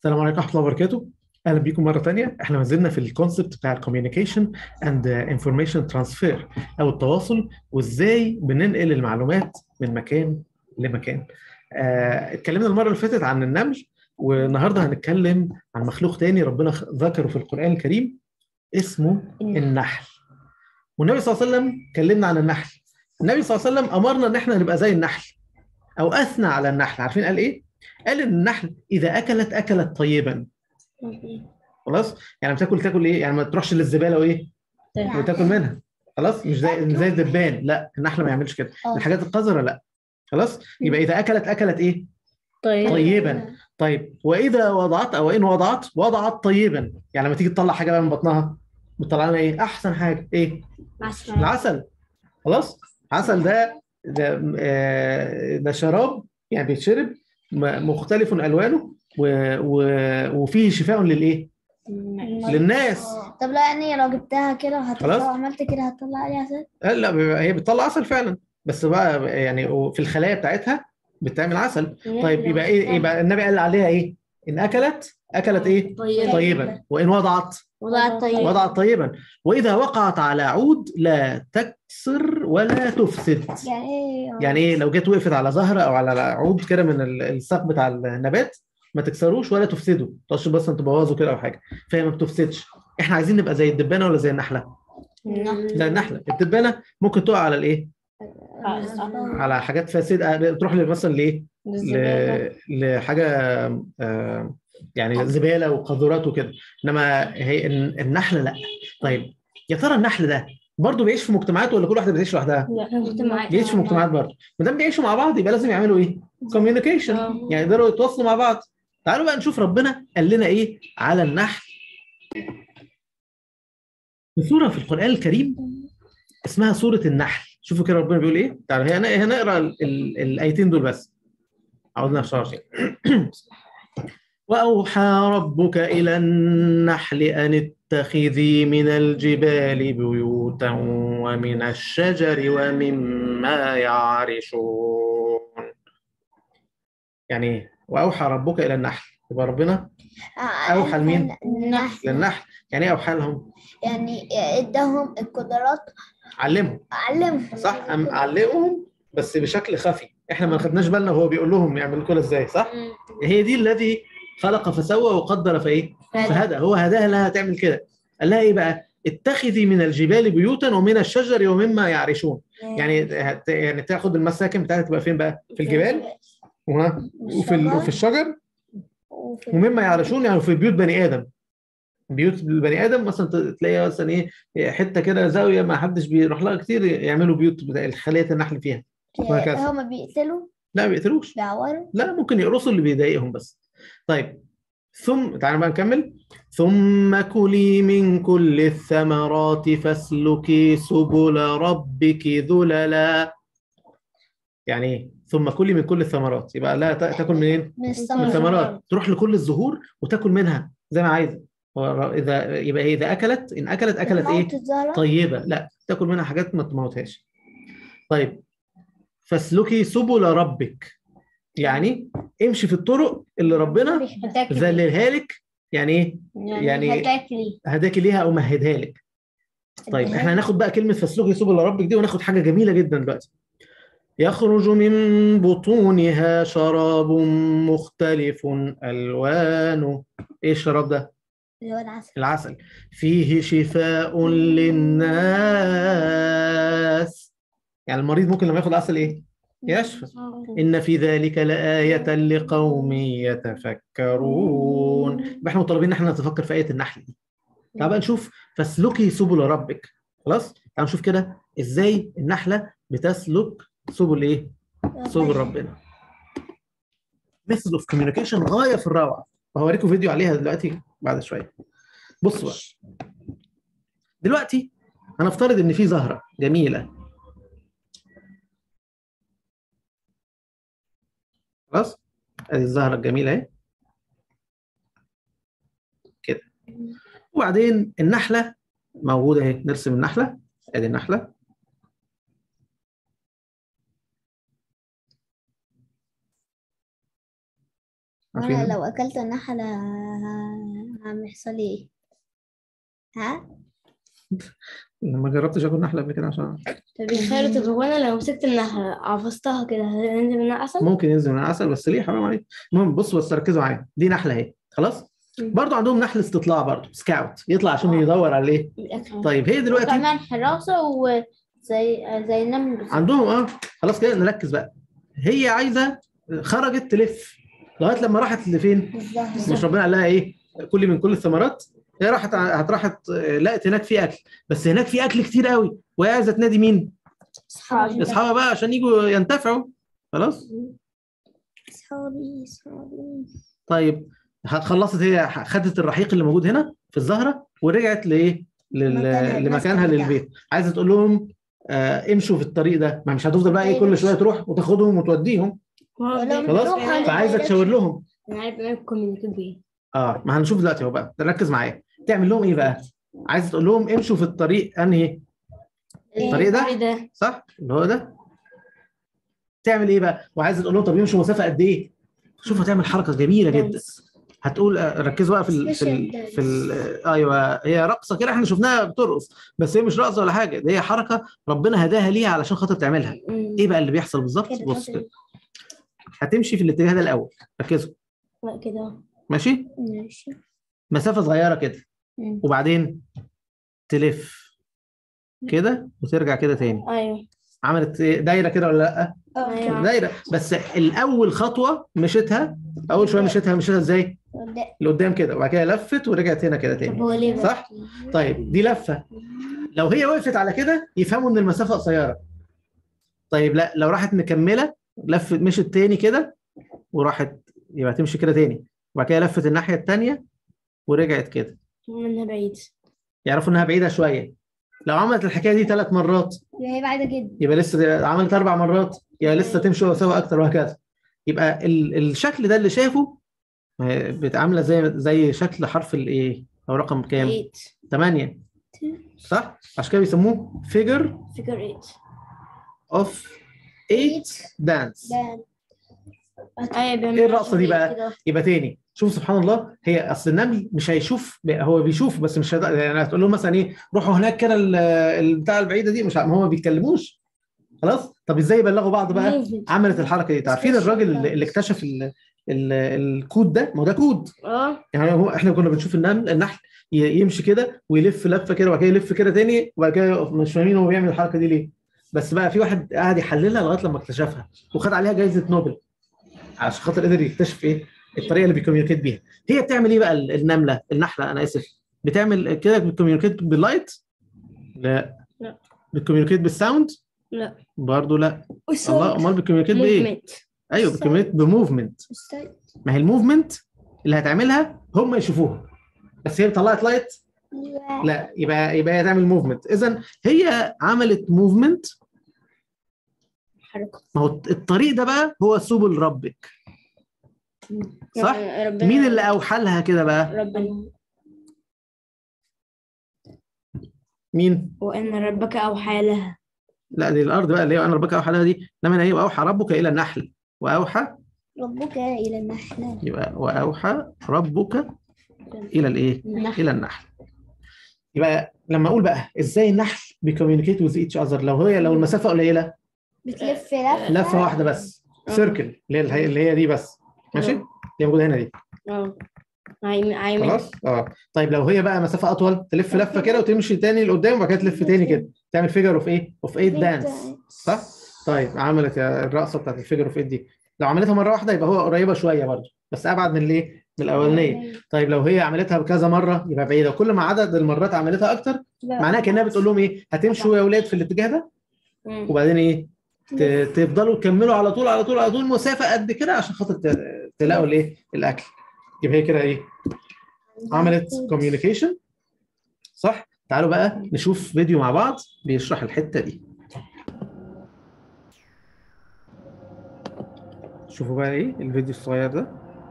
السلام عليكم ورحمة الله وبركاته أهلا بيكم مرة تانية احنا ما زلنا في الكونسبت بتاع الكوميونيكيشن اند انفورميشن ترانسفير أو التواصل وإزاي بننقل المعلومات من مكان لمكان آه، اتكلمنا المرة اللي فاتت عن النمل والنهاردة هنتكلم عن مخلوق تاني ربنا خ- ذكره في القرآن الكريم اسمه النحل والنبي صلى الله عليه وسلم كلمنا عن النحل النبي صلى الله عليه وسلم أمرنا إن احنا نبقى زي النحل أو أثنى على النحل عارفين قال إيه؟ قال إن النحل إذا أكلت أكلت طيبا خلاص يعني بتاكل تاكل ايه يعني ما تروحش للزباله وايه وتاكل منها خلاص مش زي مش زي الدبان لا النحله ما يعملش كده آه. الحاجات القذره لا خلاص يبقى اذا اكلت اكلت ايه طيب طيبا طيب واذا وضعت او ان وضعت وضعت طيبا يعني لما تيجي تطلع حاجه بقى من بطنها بتطلع لنا ايه احسن حاجه ايه العسل خلاص عسل ده ده آه، ده شراب يعني بيتشرب م- مختلف الوانه و... و... وفيه شفاء للايه للناس طب لا يعني لو جبتها كده خلاص. وهتطلع عملت كده هتطلع عليها عسل لا لا بيبقى- هي بتطلع عسل فعلا بس بقى يعني في الخلايا بتاعتها بتعمل عسل طيب يبقى ايه يبقى النبي قال عليها ايه ان اكلت اكلت ايه طيبا. طيبا وان وضعت وضعت طيب وضعت طيبا واذا وقعت على عود لا تكسر ولا تفسد يعني ايه يعني ايه لو جت وقفت على زهره او على عود كده من ال- الساق بتاع النبات ما تكسروش ولا تفسده ما تقعدش بس تبوظه كده او حاجه فهي ما بتفسدش احنا عايزين نبقى زي الدبانه ولا زي النحله زي النحله الدبانه ممكن تقع على الايه على حاجات فاسده تروح مثلا لايه ل- لحاجه آه، يعني زباله وقاذورات وكده انما هي الن- النحله لا طيب يا ترى النحل ده برضه بيعيش في مجتمعات ولا كل واحده بتعيش لوحدها؟ بيعيش في مجتمعات برضه ما دام بيعيشوا مع بعض يبقى لازم يعملوا ايه؟ كوميونيكيشن آه. يعني يقدروا يتواصلوا مع بعض تعالوا بقى نشوف ربنا قال لنا ايه على النحل في سوره في القران الكريم اسمها سوره النحل شوفوا كده ربنا بيقول ايه تعالوا هنا هنقرا ال- ال- الايتين دول بس عاوزنا في وأوحى ربك إلى النحل أن اتخذي من الجبال بيوتا ومن الشجر ومما يعرشون يعني إيه؟ وأوحى ربك إلى النحل يبقى ربنا أوحى لمين؟ النحل للنحل يعني إيه أوحى لهم يعني اداهم القدرات علمهم علمهم صح أم علمهم بس بشكل خفي احنا ما خدناش بالنا وهو بيقول لهم يعملوا كده ازاي صح هي دي الذي خلق فسوى وقدر فايه فهدى هو هداها لها تعمل كده قال لها ايه بقى اتخذي من الجبال بيوتا ومن الشجر ومما يعرشون يعني هت- يعني تاخد المساكن بتاعتها تبقى فين بقى في الجبال وها وفي ال- وفي الشجر وفي ومما يعرشون يعني في بيوت بني ادم بيوت البني ادم مثلا ت- تلاقي مثلا ايه حته كده زاويه ما حدش بيروح لها كتير يعملوا بيوت بتاع- خليه النحل فيها وهكذا. هما بيقتلوا لا ما بيقتلوش بيعوروا لا ممكن يقرصوا اللي بيضايقهم بس طيب ثم تعالى بقى نكمل ثم كلي من كل الثمرات فاسلكي سبل ربك ذللا يعني ايه ثم كلي من كل الثمرات يبقى لا تا- تاكل منين من من الثمرات الثمرات تروح لكل الزهور وتاكل منها زي ما عايزه هو اذا يبقى إيه؟ اذا اكلت ان اكلت اكلت ايه موت الزهرة طيبه لا تاكل منها حاجات ما تموتهاش طيب فاسلكي سبل ربك يعني امشي في الطرق اللي ربنا ذللها لك يعني ايه يعني- هتاكلي هداكي ليها او مهدها لك طيب احنا هناخد بقى كلمه فاسلكي سبل ربك دي وناخد حاجه جميله جدا دلوقتي يخرج من بطونها شراب مختلف الوانه ايه الشراب ده اللي هو العسل العسل فيه شفاء للناس يعني المريض ممكن لما ياخد عسل ايه يشفى إن في ذلك لآية لقوم يتفكرون يبقى احنا مطالبين ان احنا نتفكر في آية النحل دي تعال بقى نشوف فاسلكي سبل ربك خلاص تعال نشوف كده ازاي النحلة بتسلك سبل ايه سبل ربنا method of communication غاية في الروعة وهوريكم فيديو عليها دلوقتي بعد شوية بصوا بقى دلوقتي هنفترض ان في زهرة جميلة خلاص ادي الزهرة الجميلة اهي كده وبعدين النحلة موجودة اهي نرسم النحلة ادي النحلة وانا عارفين لو اكلت النحلة ه- ه- هيحصل لي ايه ها لما جربتش اكل نحله قبل كده عشان طب تخيلوا طب هو انا لو مسكت النحلة عفصتها كده هينزل منها عسل؟ ممكن ينزل من العسل بس ليه حرام عليك المهم بصوا بس ركزوا معايا دي نحله اهي خلاص مم. برضه عندهم نحل استطلاع برضه سكاوت يطلع عشان آه. يدور على ايه الأكل طيب هي دلوقتي كمان حراسة وزي زي النمل بالظبط. عندهم اه خلاص كده نركز بقى هي عايزه خرجت تلف لغايه لما راحت لفين بالظبط مش ربنا قال لها ايه كلي من كل الثمرات هي راحت هتراحت لقت هناك في اكل بس هناك في اكل كتير قوي وهي عايزه تنادي مين اصحابي اصحابها بقى عشان يجوا ينتفعوا خلاص اصحابي اصحابي طيب خلصت هي خدت الرحيق اللي موجود هنا في الزهره ورجعت لايه لل... مكانها، لمكانها المسكن للبيت عايزه تقول لهم آه امشوا في الطريق ده ما مش هتفضل بقى ايه كل شويه تروح وتاخدهم وتوديهم خلاص روح فعايزه تشاور لهم انا عارف انا كوميونيكيت بيه اه ما هنشوف دلوقتي اهو بقى ركز معايا تعمل لهم ايه بقى عايزه تقول لهم امشوا في الطريق انهي الطريق ده؟ ده صح اللي هو ده تعمل ايه بقى وعايزه تقول لهم طب يمشوا مسافه قد ايه شوف هتعمل حركه جميله جدا هتقول آه، ركزوا بقى في ال في ال في ال آه، ايوه هي رقصه كده احنا شفناها بترقص بس هي مش رقصه ولا حاجه ده هي حركه ربنا هداها ليها علشان خاطر تعملها ايه بقى اللي بيحصل بالظبط كده بص كده. كده هتمشي في الاتجاه ده الاول ركزوا لا كده ماشي ماشي مسافه صغيره كده مم. وبعدين تلف كده وترجع كده تاني ايوه عملت إيه؟ دايره كده ولا لا أيوة. دايره بس الاول خطوه مشيتها اول شويه مشيتها مشيتها ازاي قدام. لقدام كده وبعد كده لفت ورجعت هنا كده طب تاني هو ليه بقى؟ صح طيب دي لفه لو هي وقفت على كده يفهموا ان المسافه قصيره طيب لا لو راحت مكمله لفت مشت تاني كده وراحت يبقى تمشي كده تاني وبعد كده لفت الناحيه التانيه ورجعت كده منها بعيد يعرفوا انها بعيده شويه لو عملت الحكايه دي ثلاث مرات هي بعيدة جدا يبقى لسه عملت اربع مرات يبقى لسه تمشي سوا اكتر وهكذا يبقى ال- الشكل ده اللي شافه آه، بتعامله زي زي شكل حرف الايه او رقم كام بعيد 8 صح عشان كده بيسموه فيجر فيجر 8 اوف 8 دانس ده ايوه بيعمل إيه الرقصة دي بقى؟ كده. يبقى تاني شوف سبحان الله هي اصل النمل مش هيشوف هو بيشوف بس مش هيقدر يعني هتقول لهم مثلا ايه روحوا هناك كده ال- البتاع البعيده دي مش ع- ما هم ما بيتكلموش خلاص طب ازاي يبلغوا بعض بقى Movement. عملت الحركه دي عارفين الراجل اللي اللي اكتشف ال ال الكود ده ما هو ده كود اه يعني هو احنا كنا بنشوف النمل النحل ي- يمشي كده ويلف لفه كده وبعد كده يلف كده تاني وبعد كده يقف مش فاهمين هو بيعمل الحركه دي ليه بس بقى في واحد قاعد يحللها لغايه لما اكتشفها وخد عليها جائزه نوبل عشان خاطر قدر يكتشف ايه الطريقه اللي بيكوميونيكيت بيها هي بتعمل ايه بقى ال- النمله النحله انا اسف بتعمل كده بتكوميونيكيت باللايت لا لا. بتكوميونيكيت بالساوند لا برضه لا الله امال بتكوميونيكيت بايه موفمنت ايوه بتكوميونيكيت بموفمنت الصيد. ما هي الموفمنت اللي هتعملها هم يشوفوها بس هي طلعت لايت لا. لا يبقى يبقى هي تعمل موفمنت اذا هي عملت موفمنت حركه ما هو الطريق ده بقى هو سبل ربك صح؟ ربنا مين اللي اوحى لها كده بقى ربنا مين وان ربك اوحى لها لا دي الارض بقى اللي هي انا ربك اوحى لها دي انما هي واوحى ربك الى النحل واوحى ربك إلى النحلة يبقى واوحى ربك الى الايه الى النحل يبقى لما اقول بقى ازاي النحل بيكوميونيكيت وذ ايتش اذر لو هي لو المسافه قليله بتلف لفة لفه واحده بس سيركل اللي هي اللي هي دي بس ماشي آه. اللي موجوده هنا دي اه عايم عايم خلاص اه طيب لو هي بقى مسافه اطول تلف لفه كده وتمشي تاني لقدام وبعد كده تلف تاني كده تعمل فيجر اوف ايه اوف 8 دانس صح طيب عملت يا الرقصه بتاعت الفيجر اوف 8 دي لو عملتها مره واحده يبقى هو قريبه شويه برضه بس ابعد من الايه من الاولانيه طيب لو هي عملتها بكذا مره يبقى بعيده وكل ما عدد المرات عملتها اكتر معناها كانها بتقول لهم ايه هتمشوا يا اولاد في الاتجاه ده مم. وبعدين ايه ت- تفضلوا تكملوا على طول على طول على طول مسافه قد كده عشان خاطر ت- تلاقوا الايه الاكل يبقى هي كده ايه عملت كوميونيكيشن صح تعالوا بقى نشوف فيديو مع بعض بيشرح الحته دي شوفوا بقى ايه الفيديو الصغير ده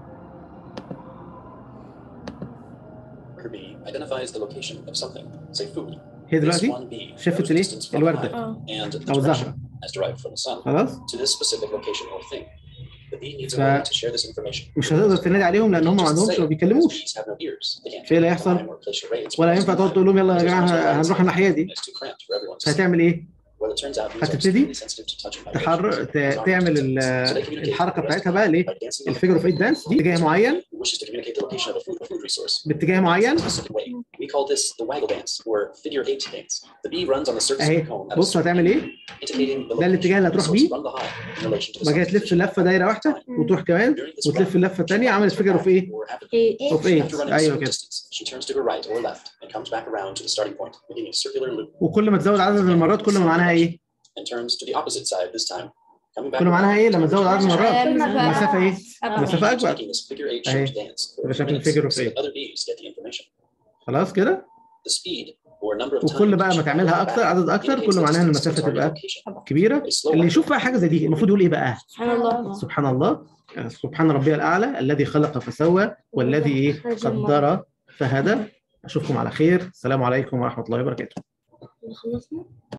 Worker B identifies the location of something, say food. هي This دلوقتي one B شافت knows الايه distance from الورده hive اه and the او direction زهره as derived from the sun خلاص to this specific location or thing. The bee needs a ف- way to share this information. مش هتقدر تنادي عليهم لان هم ما Just عندهمش say, ما بيتكلموش bees have no ears. They can't فايه اللي climb هيحصل؟ or place your raids ولا because ينفع it's تقعد تقول لهم يلا يا There's جماعه no lights هنروح الناحيه دي It's too cramped for everyone to see. هتعمل ايه؟ Well, it turns out bees are هتبتدي extremely sensitive to touch and vibrations. تحر ت- As تعمل ours ال- detects. So they communicate الحركه with the rest بتاعتها of بقى the ليه؟ by dancing on الفيجر اوف ايت دانس دي اتجاه معين who wishes to communicate the location of a food, a food resource. باتجاه معين in a specific way. We call this the waggle dance or figure eight dance. The bee runs on the surface of اهي the cone at a بص هتعمل ايه؟ indicating the ده الاتجاه اللي location of the هتروح source بيه. run the hive in relation to the بعد كده sun's تلف position. لفه دايره واحده وتروح كمان During this وتلف run, اللفه الثانيه she عملت runs فيجر اوف back ايه؟ or rapidly. إيه اوف إيه ايه After running a ايوه certain كده distance, she turns to her right or left and comes back around to the starting point, making a circular loop وكل ما تزود عدد المرات كل ما معناها ايه؟ and turns to the opposite side this time. Coming back كل ما معناها around ايه to لما the تزود عدد original المرات؟ مسافة مسافه ايه؟ أكبر. مسافه Bees اكبر making this figure eight أهي. shaped dance for يبقى a few شكل minutes figure of so that eight. other bees get the information. خلاص كده؟ The speed or number of وكل times بقى ما she تعملها runs اكتر back عدد اكتر indicates كل the معناها ان distance to المسافه target تبقى location. كبيره اللي يشوف بقى حاجه زي دي المفروض يقول ايه بقى؟ سبحان الله سبحان الله سبحان ربي الاعلى الذي خلق فسوى والذي ايه قدر فهدى اشوفكم على خير السلام عليكم ورحمه الله وبركاته خلصنا